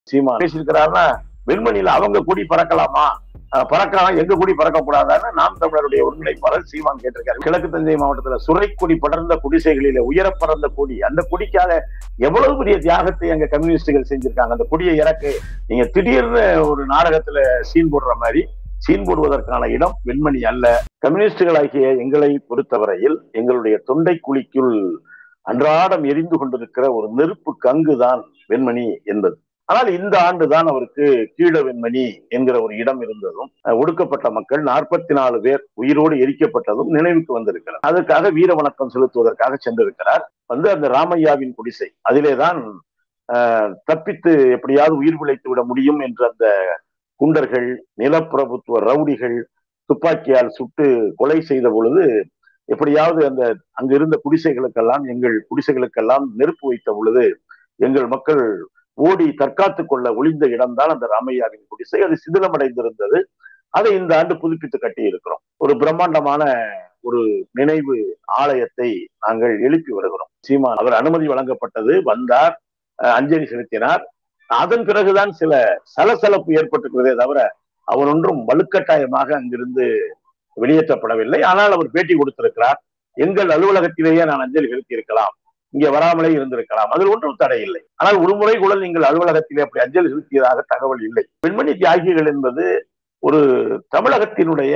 சீமா பேசியிருக்கிறாருன்னா வெண்மணியில அவங்க கொடி பறக்கலாமா அஹ் பறக்கலாம் எங்க கொடி பறக்கக்கூடாதான்னு நாம் தமிழருடைய ஒருங்கிணைப்பாளர் சீமான் கேட்டிருக்காரு கிழக்கு தஞ்சை மாவட்டத்துல சுரைக்கொடி படர்ந்த குடிசைகளில உயர பறந்த கொடி அந்த கொடிக்காக எவ்வளவு பெரிய தியாகத்தை அங்க கம்யூனிஸ்டுகள் செஞ்சிருக்காங்க அந்த கொடியை இறக்கு நீங்க திடீர்னு ஒரு நாடகத்துல சீன் போடுற மாதிரி சீன் போடுவதற்கான இடம் வெண்மணி அல்ல கம்யூனிஸ்டுகளாகிய எங்களை பொறுத்தவரையில் எங்களுடைய தொண்டை குழிக்குள் அன்றாடம் எரிந்து கொண்டிருக்கிற ஒரு நெருப்பு கங்குதான் வெண்மணி என்பது ஆனால் இந்த ஆண்டுதான் அவருக்கு கீழ வெண்மணி என்கிற ஒரு இடம் இருந்ததும் அஹ், ஒடுக்கப்பட்ட மக்கள் நாற்பத்தி நாலு பேர் உயிரோடு எரிக்கப்பட்டதும் நினைவுக்கு வந்திருக்கிறார் அதுக்காக வீர வணக்கம் செலுத்துவதற்காக சென்றிருக்கிறார் வந்து அந்த ராமையாவின் குடிசை அதிலேதான் அஹ், தப்பித்து எப்படியாவது உயிர் பிழைத்து விட முடியும் என்ற அந்த குண்டர்கள் நிலப்பிரபுத்துவ ரவுடிகள் துப்பாக்கியால் சுட்டு கொலை செய்த பொழுது எப்படியாவது அந்த அங்க இருந்த குடிசைகளுக்கெல்லாம் எங்கள் குடிசைகளுக்கெல்லாம் நெருப்பு வைத்த பொழுது எங்கள் மக்கள் ஓடி தற்காத்துக் கொள்ள ஒளிந்த இடம்தான் அந்த ராமையாவின் குடிசை அது சிதிலமடைந்திருந்தது அதை இந்த ஆண்டு புதுப்பித்து கட்டி இருக்கிறோம் ஒரு பிரம்மாண்டமான ஒரு நினைவு ஆலயத்தை நாங்கள் எழுப்பி வருகிறோம் சீமான் அவர் அனுமதி வழங்கப்பட்டது வந்தார் அஹ் அஞ்சலி செலுத்தினார் அதன் பிறகுதான் சில சலசலப்பு ஏற்பட்டிருக்கிறதே தவிர அவர் ஒன்றும் வலுக்கட்டாயமாக அங்கிருந்து வெளியேற்றப்படவில்லை ஆனால் அவர் பேட்டி கொடுத்திருக்கிறார் எங்கள் அலுவலகத்திலேயே நான் அஞ்சலி செலுத்தியிருக்கலாம் இங்கே வராமலே இருந்திருக்கலாம் அதில் ஒன்றும் தடை இல்லை ஆனால் ஒரு முறை கூட நீங்கள் அலுவலகத்திலே அப்படி அஞ்சலி செலுத்தியதாக தகவல் இல்லை பெண்மணி தியாகிகள் என்பது ஒரு தமிழகத்தினுடைய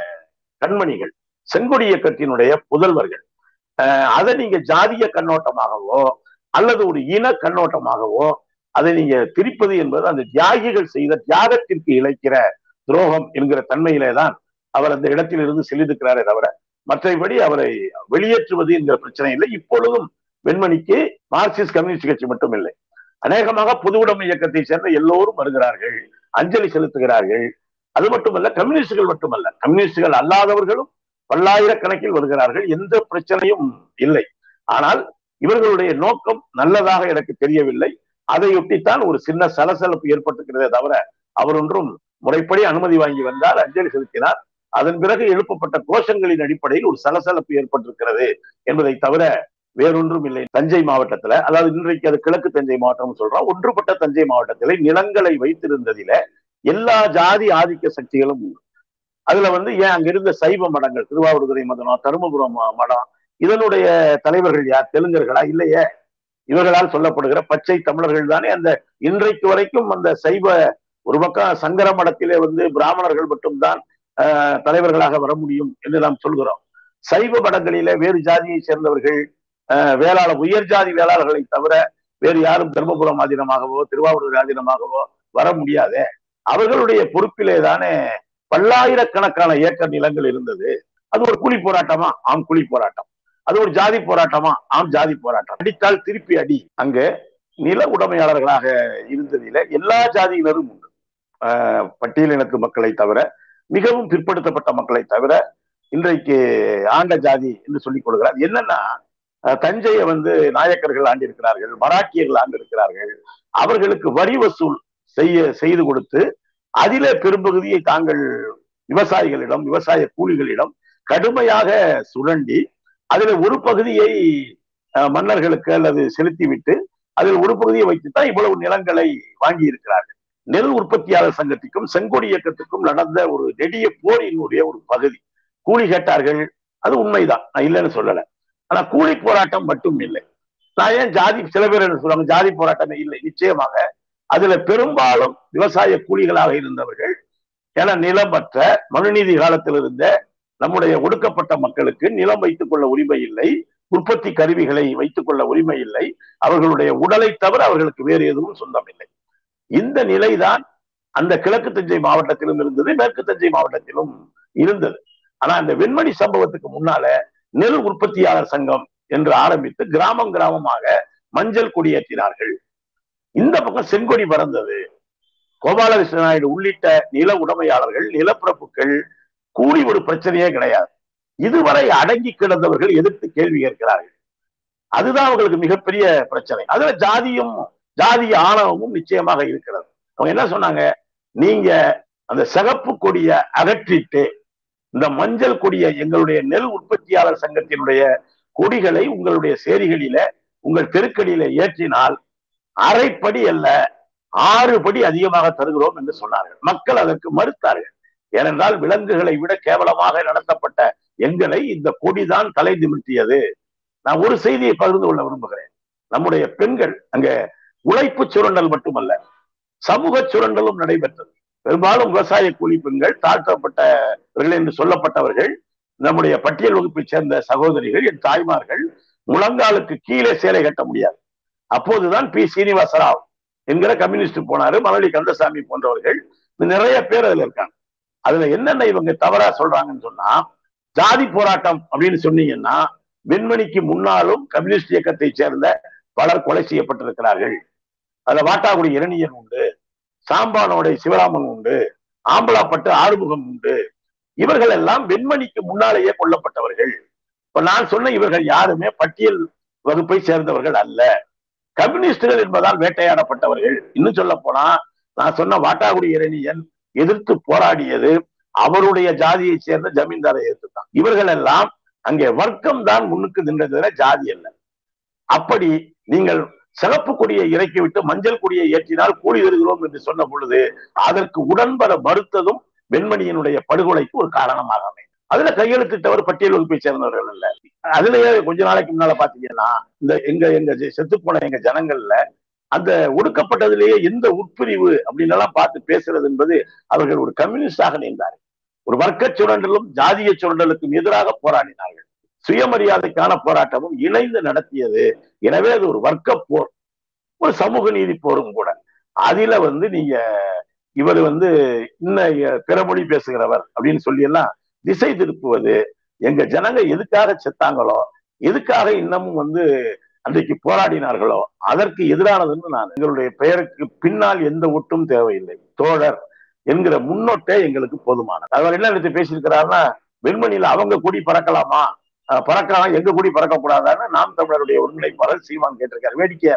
கண்மணிகள் செங்கொடி இயக்கத்தினுடைய புதல்வர்கள் அஹ் அதை நீங்க ஜாதிய கண்ணோட்டமாகவோ அல்லது ஒரு இன கண்ணோட்டமாகவோ அதை நீங்க திரிப்பது என்பது அந்த தியாகிகள் செய்த தியாகத்திற்கு இழைக்கிற துரோகம் என்கிற தன்மையிலே தான் அவர் அந்த இடத்தில் இருந்து செல்லிருக்கிறாரே தவிர மற்றபடி அவரை வெளியேற்றுவது என்கிற பிரச்சனை இல்லை இப்பொழுதும் வெண்மணிக்கு மார்க்சிஸ்ட் கம்யூனிஸ்ட் கட்சி மட்டும் இல்லை அநேகமாக பொது உடைமை இயக்கத்தை சேர்ந்த எல்லோரும் வருகிறார்கள் அஞ்சலி செலுத்துகிறார்கள் அது மட்டுமல்ல கம்யூனிஸ்டுகள் மட்டுமல்ல கம்யூனிஸ்டுகள் அல்லாதவர்களும் பல்லாயிரக்கணக்கில் வருகிறார்கள் எந்த பிரச்சனையும் இல்லை ஆனால் இவர்களுடைய நோக்கம் நல்லதாக எனக்கு தெரியவில்லை அதையொட்டித்தான் ஒரு சின்ன சலசலப்பு ஏற்பட்டிருக்கிறதே தவிர அவர் ஒன்றும் முறைப்படி அனுமதி வாங்கி வந்தார் அஞ்சலி செலுத்தினார் அதன் பிறகு எழுப்பப்பட்ட கோஷங்களின் அடிப்படையில் ஒரு சலசலப்பு ஏற்பட்டிருக்கிறது என்பதை தவிர வேறொன்றும் இல்லை தஞ்சை மாவட்டத்துல அதாவது இன்றைக்கு அது கிழக்கு தஞ்சை மாவட்டம் சொல்றோம் ஒன்றுபட்ட தஞ்சை மாவட்டத்திலே நிலங்களை வைத்திருந்ததில எல்லா ஜாதி ஆதிக்க சக்திகளும் உண்டு அதுல வந்து ஏன் அங்க இருந்த சைவ மடங்கள் திருவாவூர்துறை மதனம் தருமபுரம் ம- மடம் இதனுடைய தலைவர்கள் யார் தெலுங்கர்களா இல்லையே இவர்களால் சொல்லப்படுகிற பச்சை தமிழர்கள் தானே அந்த இன்றைக்கு வரைக்கும் அந்த சைவ ஒரு பக்கம் சங்கர மடத்திலே வந்து பிராமணர்கள் மட்டும்தான் ஆஹ், தலைவர்களாக வர முடியும் என்று நாம் சொல்கிறோம் சைவ மடங்களிலே வேறு ஜாதியை சேர்ந்தவர்கள் ஆஹ், வேளாளர் உயர் ஜாதி வேளாளர்களை தவிர வேறு யாரும் தர்மபுரம் ஆதீனமாகவோ திருவாவூர் ஆதீனமாகவோ வர முடியாதே அவர்களுடைய பொறுப்பிலே தானே பல்லாயிரக்கணக்கான ஏக்கர் நிலங்கள் இருந்தது அது ஒரு கூலி போராட்டமா ஆம் கூலி போராட்டம் அது ஒரு ஜாதி போராட்டமா ஆம் ஜாதி போராட்டம் அடித்தால் திருப்பி அடி அங்க நில உடைமையாளர்களாக இருந்ததில எல்லா ஜாதியினரும் உண்டு ஆஹ் பட்டியலினத்து மக்களை தவிர மிகவும் பிற்படுத்தப்பட்ட மக்களை தவிர இன்றைக்கு ஆண்ட ஜாதி என்று சொல்லிக் கொள்கிறார் என்னன்னா அஹ் தஞ்சையை வந்து நாயக்கர்கள் ஆண்டிருக்கிறார்கள் மராட்டியர்கள் ஆண்டிருக்கிறார்கள் அவர்களுக்கு வரி வசூல் செய்ய செய்து கொடுத்து அதிலே பெரும்பகுதியை தாங்கள் விவசாயிகளிடம் விவசாய கூலிகளிடம் கடுமையாக சுரண்டி அதில் ஒரு பகுதியை அஹ், மன்னர்களுக்கு அல்லது செலுத்திவிட்டு அதில் ஒரு பகுதியை வைத்துத்தான் இவ்வளவு நிலங்களை வாங்கி இருக்கிறார்கள் நெல் உற்பத்தியாளர் சங்கத்திற்கும் செங்கோடி இயக்கத்துக்கும் நடந்த ஒரு நெடிய போரினுடைய ஒரு பகுதி கூலி கேட்டார்கள் அது உண்மைதான் நான் இல்லைன்னு சொல்லல ஆனா கூலி போராட்டம் மட்டும் இல்லை நான் ஏன் ஜாதி சில பேர் என்ன சொல்றாங்க ஜாதி போராட்டமே இல்லை நிச்சயமாக அதுல பெரும்பாலும் விவசாய கூலிகளாக இருந்தவர்கள் என நிலமற்ற மனுநீதி காலத்தில் இருந்த நம்முடைய ஒடுக்கப்பட்ட மக்களுக்கு நிலம் வைத்துக் கொள்ள உரிமை இல்லை உற்பத்தி கருவிகளை வைத்துக் கொள்ள உரிமை இல்லை அவர்களுடைய உடலை தவிர அவர்களுக்கு வேறு எதுவும் சொந்தம் இல்லை இந்த நிலைதான் அந்த கிழக்கு தஞ்சை மாவட்டத்திலும் இருந்தது மேற்கு தஞ்சை மாவட்டத்திலும் இருந்தது ஆனா அந்த வெண்மணி சம்பவத்துக்கு முன்னால நெல் உற்பத்தியாளர் சங்கம் என்று ஆரம்பித்து கிராமம் கிராமமாக மஞ்சள் கொடியேற்றினார்கள் இந்த பக்கம் செங்கொடி பறந்தது கோபாலகிருஷ்ண நாயுடு உள்ளிட்ட நில உடைமையாளர்கள் நிலப்பிரப்புகள் கூலி ஒரு பிரச்சனையே கிடையாது இதுவரை அடங்கி கிடந்தவர்கள் எதிர்த்து கேள்வி கேட்கிறார்கள் அதுதான் அவங்களுக்கு மிகப்பெரிய பிரச்சனை அதுல ஜாதியும் ஜாதிய ஆணவமும் நிச்சயமாக இருக்கிறது அவங்க என்ன சொன்னாங்க நீங்க அந்த சிகப்பு கொடியை அகற்றிட்டு இந்த மஞ்சள் கொடியை எங்களுடைய நெல் உற்பத்தியாளர் சங்கத்தினுடைய கொடிகளை உங்களுடைய சேரிகளில உங்கள் தெருக்கடியில ஏற்றினால் அரைப்படி அல்ல ஆறு படி அதிகமாக தருகிறோம் என்று சொன்னார்கள் மக்கள் அதற்கு மறுத்தார்கள் ஏனென்றால் விலங்குகளை விட கேவலமாக நடத்தப்பட்ட எங்களை இந்த கொடிதான் தலை நிமிர்த்தியது நான் ஒரு செய்தியை பகிர்ந்து கொள்ள விரும்புகிறேன் நம்முடைய பெண்கள் அங்க உழைப்பு சுரண்டல் மட்டுமல்ல சமூக சுரண்டலும் நடைபெற்றது பெரும்பாலும் விவசாய கூலி பெண்கள் தாழ்த்தப்பட்டவர்கள் என்று சொல்லப்பட்டவர்கள் நம்முடைய பட்டியல் வகுப்பைச் சேர்ந்த சகோதரிகள் என் தாய்மார்கள் முழங்காலுக்கு கீழே சேலை கட்ட முடியாது அப்போதுதான் பி சீனிவாசராவ் என்கிற கம்யூனிஸ்ட் போனாரு மணலி கந்தசாமி போன்றவர்கள் நிறைய பேர் அதுல இருக்காங்க அதுல என்னென்ன இவங்க தவறா சொல்றாங்கன்னு சொன்னா ஜாதி போராட்டம் அப்படின்னு சொன்னீங்கன்னா வெண்மணிக்கு முன்னாலும் கம்யூனிஸ்ட் இயக்கத்தை சேர்ந்த பலர் கொலை செய்யப்பட்டிருக்கிறார்கள் அதுல வாட்டாக்குடி இரணியன் உண்டு சாம்பானோட சிவராமன் உண்டு ஆம்பலாப்பட்டு ஆறுமுகம் உண்டு இவர்கள் எல்லாம் வெண்மணிக்கு முன்னாலேயே கொல்லப்பட்டவர்கள் இப்ப நான் சொன்ன இவர்கள் யாருமே பட்டியல் வகுப்பை சேர்ந்தவர்கள் அல்ல கம்யூனிஸ்டுகள் என்பதால் வேட்டையாடப்பட்டவர்கள் இன்னும் சொல்ல போனா நான் சொன்ன வாட்டாகுடி இரணியன் எதிர்த்து போராடியது அவருடைய ஜாதியை சேர்ந்த ஜமீன்தாரை எதிர்த்து தான் இவர்கள் எல்லாம் அங்கே வர்க்கம் தான் முன்னுக்கு நின்றதை ஜாதி அல்ல அப்படி நீங்கள் சிறப்பு கொடியை இறக்கி விட்டு மஞ்சள் கொடியை ஏற்றினால் கூலி தருகிறோம் என்று சொன்ன பொழுது அதற்கு உடன்பட மறுத்ததும் வெண்மணியினுடைய படுகொலைக்கு ஒரு காரணமாக அமையும் அதுல கையெழுத்திட்டவர் பட்டியல் வகுப்பை சேர்ந்தவர்கள் இல்ல அதுலயே கொஞ்ச நாளைக்கு முன்னால பாத்தீங்கன்னா இந்த எங்க எங்க செத்து போன எங்க ஜனங்கள்ல அந்த ஒடுக்கப்பட்டதிலேயே எந்த உட்பிரிவு அப்படின்னு எல்லாம் பார்த்து பேசுறது என்பது அவர்கள் ஒரு கம்யூனிஸ்டாக நின்றார்கள் ஒரு வர்க்க சுரண்டலும் ஜாதிய சுரண்டலுக்கும் எதிராக போராடினார்கள் சுயமரியாதைக்கான போராட்டமும் இணைந்து நடத்தியது எனவே அது ஒரு வர்க்க போர் ஒரு சமூக நீதி போரும் கூட அதுல வந்து நீங்க இவர் வந்து இன்னும் பிறமொழி பேசுகிறவர் அப்படின்னு சொல்லி எல்லாம் திசை திருப்புவது எங்க ஜனங்க எதுக்காக செத்தாங்களோ எதுக்காக இன்னமும் வந்து அன்றைக்கு போராடினார்களோ அதற்கு எதிரானதுன்னு நான் எங்களுடைய பெயருக்கு பின்னால் எந்த ஒட்டும் தேவையில்லை தோழர் என்கிற முன்னோட்டே எங்களுக்கு போதுமானது அவர் என்ன எடுத்து பேசியிருக்கிறாருன்னா வெண்மணியில அவங்க கொடி பறக்கலாமா பறக்கலாம் எங்க கொடி பறக்க கூடாதான்னு நாம் தமிழருடைய ஒருங்கிணைப்பாளர் சீமான் கேட்டிருக்காரு வேடிக்கையா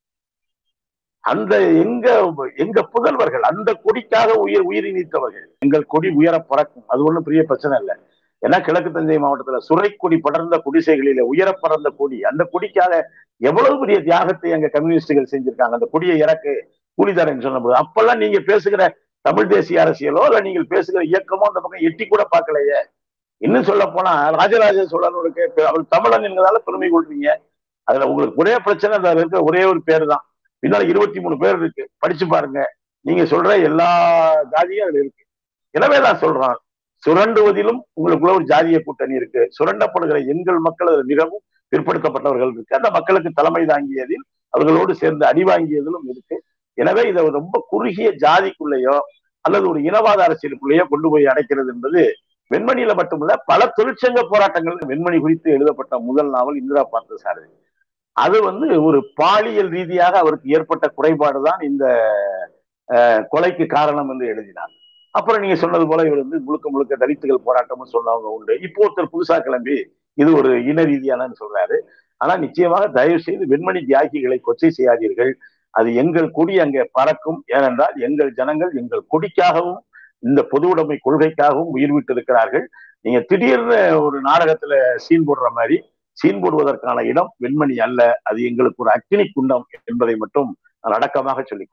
அந்த எங்க எங்க புதல்வர்கள் அந்த கொடிக்காக உயிர் உயிரி நீத்தவர்கள் எங்கள் கொடி உயர பறக்கும் அது ஒண்ணும் பெரிய பிரச்சனை இல்லை ஏன்னா கிழக்கு தஞ்சை மாவட்டத்துல சுரை கொடி படர்ந்த குடிசைகளில உயர பறந்த கொடி அந்த கொடிக்காக எவ்வளவு பெரிய தியாகத்தை அங்க கம்யூனிஸ்டுகள் செஞ்சிருக்காங்க அந்த கொடியை இறக்கு கூலிதாரன் சொன்னபோது அப்பெல்லாம் நீங்க பேசுகிற தமிழ் தேசிய அரசியலோ இல்ல நீங்கள் பேசுகிற இயக்கமோ அந்த பக்கம் எட்டி கூட பார்க்கலையே இன்னும் சொல்ல போனா ராஜராஜ சோழனுக்கு அவர் தமிழன் என்பதால பெருமை கொள்றீங்க அதுல உங்களுக்கு ஒரே பிரச்சனை அதுல இருக்க ஒரே ஒரு பேர் தான் பின்னால இருபத்தி மூணு பேர் இருக்கு படிச்சு பாருங்க நீங்க சொல்ற எல்லா ஜாதியும் அதுல இருக்கு எனவே தான் சொல்றான் சுரண்டுவதிலும் உங்களுக்குள்ள ஒரு ஜாதிய கூட்டணி இருக்கு சுரண்டப்படுகிற எங்கள் மக்கள் அதில் மிகவும் பிற்படுத்தப்பட்டவர்கள் இருக்கு அந்த மக்களுக்கு தலைமை தாங்கியதில் அவர்களோடு சேர்ந்து அடி வாங்கியதிலும் இருக்கு எனவே இதை ரொம்ப குறுகிய ஜாதிக்குள்ளேயோ அல்லது ஒரு இனவாத அரசியலுக்குள்ளேயோ கொண்டு போய் அடைக்கிறது என்பது வெண்மணியில மட்டுமல்ல பல தொழிற்சங்க போராட்டங்கள் வெண்மணி குறித்து எழுதப்பட்ட முதல் நாவல் இந்திரா பார்த்த சாரதி அது வந்து ஒரு பாலியல் ரீதியாக அவருக்கு ஏற்பட்ட குறைபாடுதான் இந்த கொலைக்கு காரணம் என்று எழுதினார் அப்புறம் நீங்க சொன்னது போல இவர் வந்து முழுக்க முழுக்க தலித்துகள் போராட்டம்னு சொன்னவங்க உண்டு இப்போ ஒருத்தர் புதுசா கிளம்பி இது ஒரு இன ரீதியானன்னு சொல்றாரு ஆனா நிச்சயமாக தயவு செய்து வெண்மணி தியாகிகளை கொச்சை செய்யாதீர்கள் அது எங்கள் கொடி அங்கே பறக்கும் ஏனென்றால் எங்கள் ஜனங்கள் எங்கள் கொடிக்காகவும் இந்த பொது உடைமை கொள்கைக்காகவும் உயிர் விட்டிருக்கிறார்கள் நீங்க திடீர்னு ஒரு நாடகத்துல சீன் போடுற மாதிரி சீன் போடுவதற்கான இடம் வெண்மணி அல்ல அது எங்களுக்கு ஒரு அக்னி குண்டம் என்பதை மட்டும் நான் அடக்கமாக சொல்லி